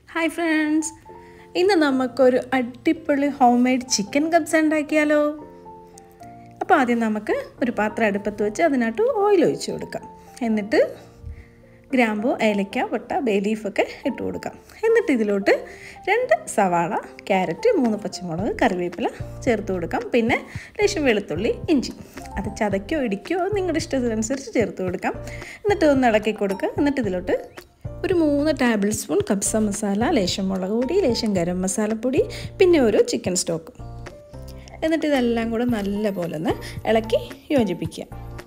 hi friends ഇന്ന് നമുക്കൊരു അടിപൊളി ഹോം മെയ്ഡ് ചിക്കൻ കബ്സ് ഉണ്ടാക്കിയാലോ അപ്പോൾ ആദ്യം നമുക്ക് ഒരു പാത്രം അടുപ്പത്ത് വെച്ച് അതിനകത്ത് ഓയിൽ ഒഴിച്ച് കൊടുക്കാം എന്നിട്ട് ഗ്രാമ്പു ഏലക്ക വട്ട ബേ ലീഫൊക്കെ ഇട്ട് കൊടുക്കാം എന്നിട്ട് ഇതിലോട്ട് രണ്ട് സവാള ക്യാരറ്റ് മൂന്ന് പച്ചമുളക് കറിവേപ്പില ചേർത്ത് കൊടുക്കാം പിന്നെ ലേശം വെളുത്തുള്ളി ഇഞ്ചി അത് ചതയ്ക്കോ ഇടിക്കോ നിങ്ങളുടെ ഇഷ്ടത്തിനനുസരിച്ച് ചേർത്ത് കൊടുക്കാം എന്നിട്ട് ഒന്ന് ഇളക്കി കൊടുക്കുക എന്നിട്ട് ഇതിലോട്ട് ഒരു മൂന്ന് ടേബിൾ സ്പൂൺ കബ്സ മസാല ലേശം മുളക് പൊടി ലേശം ഗരം മസാലപ്പൊടി പിന്നെ ഒരു ചിക്കൻ സ്റ്റോക്ക് എന്നിട്ട് ഇതെല്ലാം കൂടെ നല്ലപോലെ ഒന്ന് ഇളക്കി യോജിപ്പിക്കുക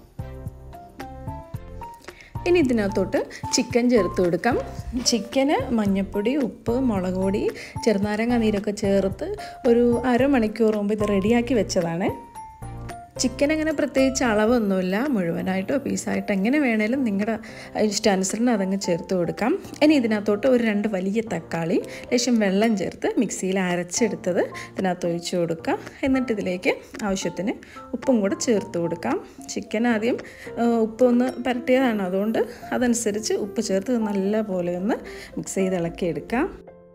ഇനി ഇതിനകത്തോട്ട് ചിക്കൻ ചേർത്ത് കൊടുക്കാം ചിക്കന് മഞ്ഞൾപ്പൊടി ഉപ്പ് മുളക് പൊടി ചെറുനാരങ്ങ നീരൊക്കെ ചേർത്ത് ഒരു അരമണിക്കൂർ മുമ്പ് ഇത് റെഡിയാക്കി വെച്ചതാണ് ചിക്കൻ അങ്ങനെ പ്രത്യേകിച്ച് അളവൊന്നുമില്ല മുഴുവനായിട്ടോ പീസായിട്ടോ എങ്ങനെ വേണേലും നിങ്ങളുടെ ഇഷ്ടാനുസരണം അതങ്ങ് ചേർത്ത് കൊടുക്കാം ഇനി ഇതിനകത്തോട്ട് ഒരു രണ്ട് വലിയ തക്കാളി ലേശം വെള്ളം ചേർത്ത് മിക്സിയിൽ അരച്ചെടുത്തത് ഇതിനകത്ത് ഒഴിച്ച് കൊടുക്കാം എന്നിട്ട് ഇതിലേക്ക് ആവശ്യത്തിന് ഉപ്പും കൂടെ ചേർത്ത് കൊടുക്കാം ചിക്കൻ ആദ്യം ഉപ്പൊന്ന് പരട്ടിയതാണ് അതുകൊണ്ട് അതനുസരിച്ച് ഉപ്പ് ചേർത്ത് നല്ല പോലെ ഒന്ന് മിക്സ് ചെയ്ത് ഇളക്കിയെടുക്കാം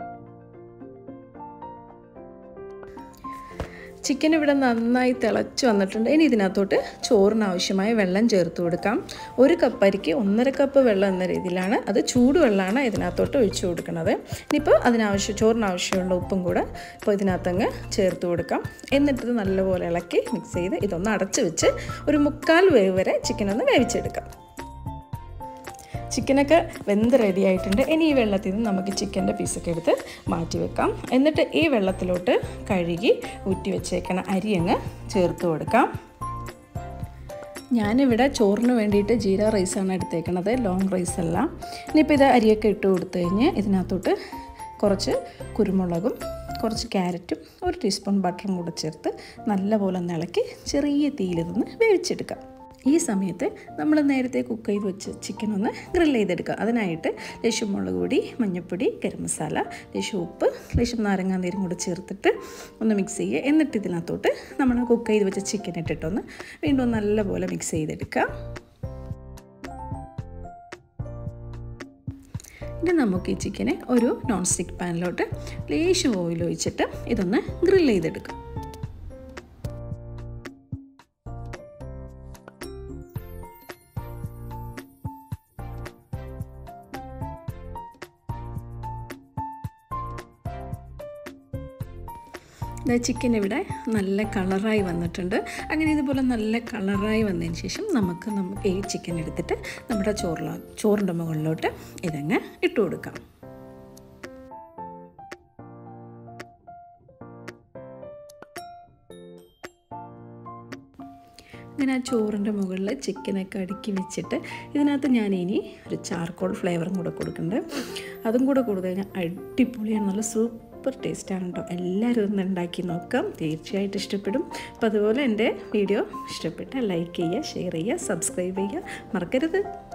ചിക്കൻ ഇവിടെ നന്നായി തിളച്ച് വന്നിട്ടുണ്ട് ഇനി ഇതിനകത്തോട്ട് ചോറിന് ആവശ്യമായ വെള്ളം ചേർത്ത് കൊടുക്കാം ഒരു കപ്പ് അരിക്ക് ഒന്നര കപ്പ് വെള്ളം എന്ന രീതിയിലാണ് അത് ചൂടുവെള്ളമാണ് ഇതിനകത്തോട്ട് ഒഴിച്ചു കൊടുക്കുന്നത് ഇനിയിപ്പോൾ അതിനാവശ്യം ചോറിന് ആവശ്യമുള്ള ഉപ്പും കൂടെ ഇപ്പോൾ ഇതിനകത്തങ്ങ് ചേർത്ത് കൊടുക്കാം എന്നിട്ട് നല്ലപോലെ ഇളക്കി മിക്സ് ചെയ്ത് ഇതൊന്ന് അടച്ച് വെച്ച് ഒരു മുക്കാൽ വേവ് വരെ ചിക്കൻ ഒന്ന് വേവിച്ചെടുക്കാം ചിക്കനൊക്കെ വെന്ത് റെഡി ആയിട്ടുണ്ട് ഇനി ഈ വെള്ളത്തിൽ നിന്ന് നമുക്ക് ചിക്കൻ്റെ പീസൊക്കെ എടുത്ത് മാറ്റി വെക്കാം എന്നിട്ട് ഈ വെള്ളത്തിലോട്ട് കഴുകി ഊറ്റി വെച്ചേക്കണ അരി അങ്ങ് ചേർത്ത് കൊടുക്കാം ഞാനിവിടെ ചോറിന് വേണ്ടിയിട്ട് ജീര റൈസാണ് എടുത്തേക്കണത് ലോങ് റൈസ് അല്ല ഇനിയിപ്പോൾ ഇത് അരിയൊക്കെ ഇട്ട് കൊടുത്തു കഴിഞ്ഞ് ഇതിനകത്തോട്ട് കുറച്ച് കുരുമുളകും കുറച്ച് ക്യാരറ്റും ഒരു ടീസ്പൂൺ ബട്ടറും കൂടെ ചേർത്ത് നല്ലപോലെ ഒന്ന് ഇളക്കി ചെറിയ തീയിൽ നിന്ന് വേവിച്ചെടുക്കാം ഈ സമയത്ത് നമ്മൾ നേരത്തെ കുക്ക് ചെയ്ത് വെച്ച് ചിക്കൻ ഒന്ന് ഗ്രില്ല് ചെയ്തെടുക്കുക അതിനായിട്ട് ലേശം മുളക് പൊടി മഞ്ഞൾപ്പൊടി ഗരം മസാല ലേശം ഉപ്പ് ലേശം നാരങ്ങാ നീരും കൂടെ ചേർത്തിട്ട് ഒന്ന് മിക്സ് ചെയ്യുക എന്നിട്ട് ഇതിനകത്തോട്ട് നമ്മൾ കുക്ക് ചെയ്ത് വെച്ച ചിക്കൻ ഇട്ടിട്ടൊന്ന് വീണ്ടും നല്ലപോലെ മിക്സ് ചെയ്തെടുക്കുക ഇനി നമുക്ക് ഈ ചിക്കനെ ഒരു നോൺ സ്റ്റിക്ക് പാനിലോട്ട് ലേശം ഓയിൽ ഒഴിച്ചിട്ട് ഇതൊന്ന് ഗ്രില്ല് ചെയ്തെടുക്കാം ചിക്കൻ ഇവിടെ നല്ല കളറായി വന്നിട്ടുണ്ട് അങ്ങനെ ഇതുപോലെ നല്ല കളറായി വന്നതിന് ശേഷം നമുക്ക് നമുക്ക് ഈ ചിക്കൻ എടുത്തിട്ട് നമ്മുടെ ചോറില ചോറിൻ്റെ മുകളിലോട്ട് ഇതങ്ങ് ഇട്ട് കൊടുക്കാം അങ്ങനെ ആ ചോറിൻ്റെ മുകളിൽ ചിക്കനൊക്കെ അടുക്കി വെച്ചിട്ട് ഇതിനകത്ത് ഞാൻ ഇനി ഒരു ചാർക്കോൾ ഫ്ലേവറും കൂടെ കൊടുക്കുന്നുണ്ട് അതും കൂടെ കൊടുത്തു കഴിഞ്ഞാൽ അടിപൊളിയാണ് നല്ല സൂപ്പർ ടേസ്റ്റാണ് കേട്ടോ എല്ലാവരും ഒന്ന് ഉണ്ടാക്കി നോക്കാം തീർച്ചയായിട്ടും ഇഷ്ടപ്പെടും അപ്പോൾ അതുപോലെ എൻ്റെ വീഡിയോ ഇഷ്ടപ്പെട്ടാൽ ലൈക്ക് ചെയ്യുക ഷെയർ ചെയ്യുക സബ്സ്ക്രൈബ് ചെയ്യുക മറക്കരുത്